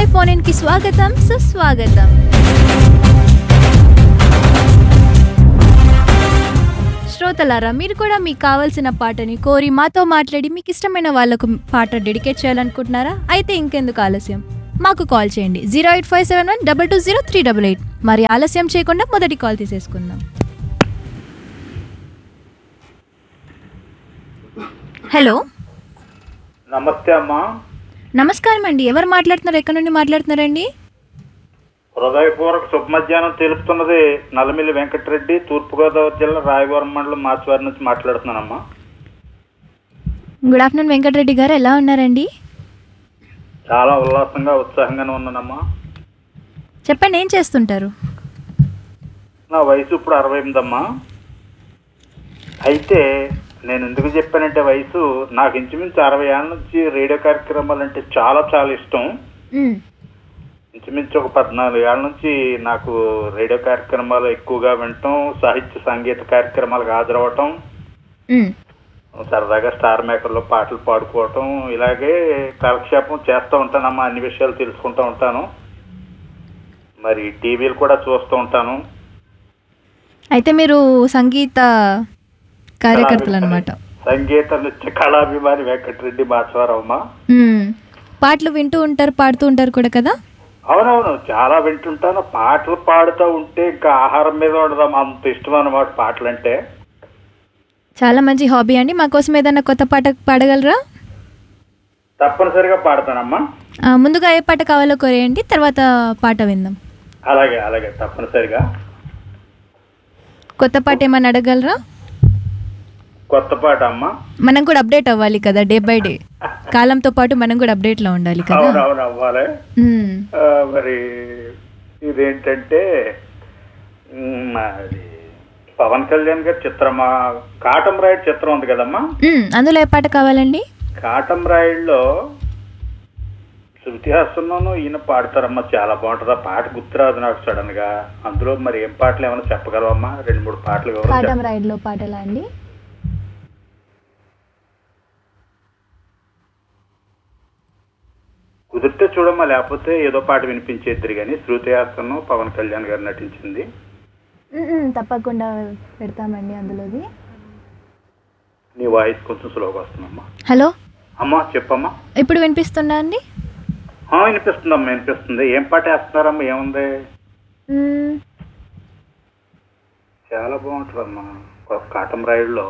Live phone in కి స్వాగతం సుస్వాగతం శ్రోతలారా మీరు కూడా మీకు కావాల్సిన పాటని కోరి మాతో మాట్లాడి మీకు ఇష్టమైన వాళ్ళకు పాట డెడికేట్ చేయాలనుకుంటున్నారా అయితే ఇంకెందుకు ఆలస్యం మాకు కాల్ చేయండి zero eight five seven one double two zero three double eight మరి ఆలస్యం చేయకుండా మొదటి కాల్ తీసేసుకుందాం హలో నమస్తే అమ్మా నమస్కారం అండి ఎవరు మాట్లాడుతున్నారు ఎక్కడి నుండి మాట్లాడుతున్నారండి హృదయపూర్వక శుభ మధ్యాహ్నం తెలుపుతున్నది నల్లమిల్లి వెంకటరెడ్డి తూర్పుగోదావరి జిల్లా రాయవరం మండలం మాచివారి నుంచి మాట్లాడుతున్నానమ్మా గుడ్ ఆఫ్టర్నూన్ వెంకటరెడ్డి గారు ఎలా ఉన్నారండి చాలా ఉల్లాసంగా ఉత్సాహంగానే ఉన్నానమ్మా చెప్పండి ఏం చేస్తుంటారు నా వయసు ఇప్పుడు అరవై ఎనిమిదమ్మా అయితే నేను ఎందుకు చెప్పానంటే వయసు నాకు ఇంచుమించు అరవై ఏళ్ళ నుంచి రేడియో కార్యక్రమాలు అంటే చాలా చాలా ఇష్టం మ్మ్. ఇంచుమించు ఒక పద్నాలుగు ఏళ్ళ నుంచి నాకు రేడియో కార్యక్రమాలు ఎక్కువగా వినటం సాహిత్య సంగీత కార్యక్రమాలకు హాజరవటం మ్మ్. సరదాగా స్టార్ మేకర్లో పాటలు పాడుకోవటం ఇలాగే కాలక్షేపం చేస్తూ ఉంటానమ్మా అన్ని విషయాలు తెలుసుకుంటూ ఉంటాను మరి టీవీలు కూడా చూస్తూ ఉంటాను అయితే మీరు సంగీత కార్యకర్తలు అనమాట సంగీత నృత్య కళాభిమాని వెంకటరెడ్డి మాచవరమ్మ పాటలు వింటూ ఉంటారు పాడుతూ ఉంటారు కూడా కదా అవునవును చాలా వింటుంటాను పాటలు పాడుతూ ఉంటే ఇంకా ఆహారం మీద ఉండదాం అంత ఇష్టం అన్నమాట పాటలు అంటే చాలా మంచి హాబీ అండి మా కోసం ఏదైనా కొత్త పాట పాడగలరా తప్పనిసరిగా పాడతానమ్మా ఆ, ముందుగా ఏ పాట కావాలో కోరేయండి తర్వాత పాట విందాం అలాగే అలాగే తప్పనిసరిగా కొత్త పాట ఏమైనా అడగలరా కొత్త పాట అమ్మా మనం కూడా అప్డేట్ అవ్వాలి కదా డే బై డే కాలంతో పాటు మనం కూడా అప్డేట్లో ఉండాలి కదా అవునవును అవ్వాలి మ్మ్. ఆ, మరి ఇదేంటంటే మ్, అది పవన్ కళ్యాణ్ గారి చిత్రమా కాటం రాయుడు చిత్రం ఉంది కదమ్మా మ్మ్. అందులో ఏ పాట కావాలండి కాటం రాయుడులో శృతి హాసన్ను ఈయన పాడతారమ్మా చాలా బాగుంటుంది ఆ పాట గుర్తురాదు నాకు సడన్ గా అందులో మరి ఏం పాటలు ఏమైనా చెప్పగలవమ్మా రెండు మూడు పాటలు వివరం కాటం చెప్ప- రైడ్లో పాటలా అండి కుదిరితే చూడమ్మా లేకపోతే ఏదో పాట వినిపించేద్దరు కానీ శృతి హాసన్ పవన్ కళ్యాణ్ గారు నటించింది మ్మ్. తప్పకుండా పెడతామండి అందులోది నీ వాయిస్ కొంచెం స్లోగా వస్తుందమ్మా హలో అమ్మా చెప్పమ్మా ఇప్పుడు వినిపిస్తుందా అండి ఆ, వినిపిస్తుందమ్మా వినిపిస్తుంది ఏం పాట వేస్తున్నారమ్మా ఏముంది మ్మ్. చాలా బాగుంటుందమ్మా ఒక కాటం రాయుడులో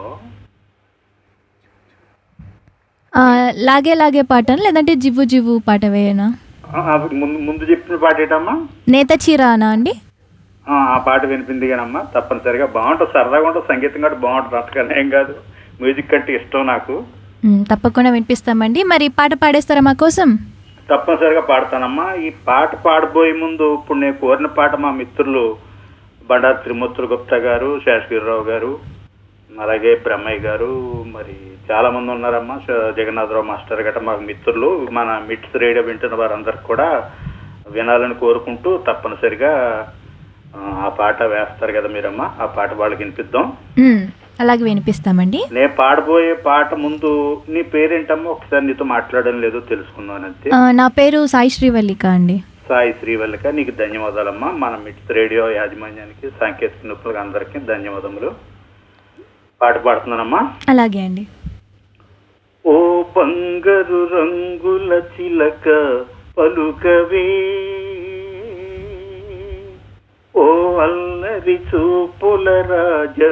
ఆ, లాగే లాగే పాట లేదంటే జివ్వు జివ్వు పాట వేయనా ఆ, అది ముందు ముందు చెప్పిన పాట ఏంటమ్మా నేత చీరానా అండి ఆ, ఆ పాట వినిపింది కానమ్మా తప్పనిసరిగా బాగుంటుంది సరదాగా ఉంటుంది సంగీతం కూడా బాగుంటుంది అంతకన్నా ఏం కాదు మ్యూజిక్ అంటే ఇష్టం నాకు మ్మ్. తప్పకుండా వినిపిస్తామండి మరి పాట పాడేస్తారా మా కోసం తప్పనిసరిగా పాడతానమ్మా ఈ పాట పాడబోయే ముందు ఇప్పుడు నేను కోరిన పాట మా మిత్రులు బండారు త్రిమూర్తుల గుప్తా గారు శేషగిరిరావు గారు అలాగే బ్రహ్మయ్య గారు మరి చాలా మంది ఉన్నారమ్మా శ- జగన్నాథరావు మాస్టర్ గట్రా మాకు మిత్రులు మన మిట్స్ రేడియో వింటున్న వారందరికి కూడా వినాలని కోరుకుంటూ తప్పనిసరిగా ఆ, ఆ పాట వేస్తారు కదా మీరమ్మా ఆ పాట వాళ్ళకి వినిపిద్దాం మ్మ్. అలాగే వినిపిస్తామండి నేను పాడబోయే పాట ముందు నీ పేరేంటమ్మా ఒకసారి నీతో మాట్లాడడం లేదో తెలుసుకుందాం అంతే ఆ, నా పేరు సాయి శ్రీవల్లిక అండి సాయి శ్రీవల్లిక నీకు ధన్యవాదాలమ్మా మన మిట్స్ రేడియో యాజమాన్యానికి సాంకేతిక నిపుణులకు అందరికీ ధన్యవాదములు పాట పాడుతున్నానమ్మా అలాగే అండి ఓ బంగారు రంగుల చిలక పలుకవే ఓ అల్లరి చూపుల రాజ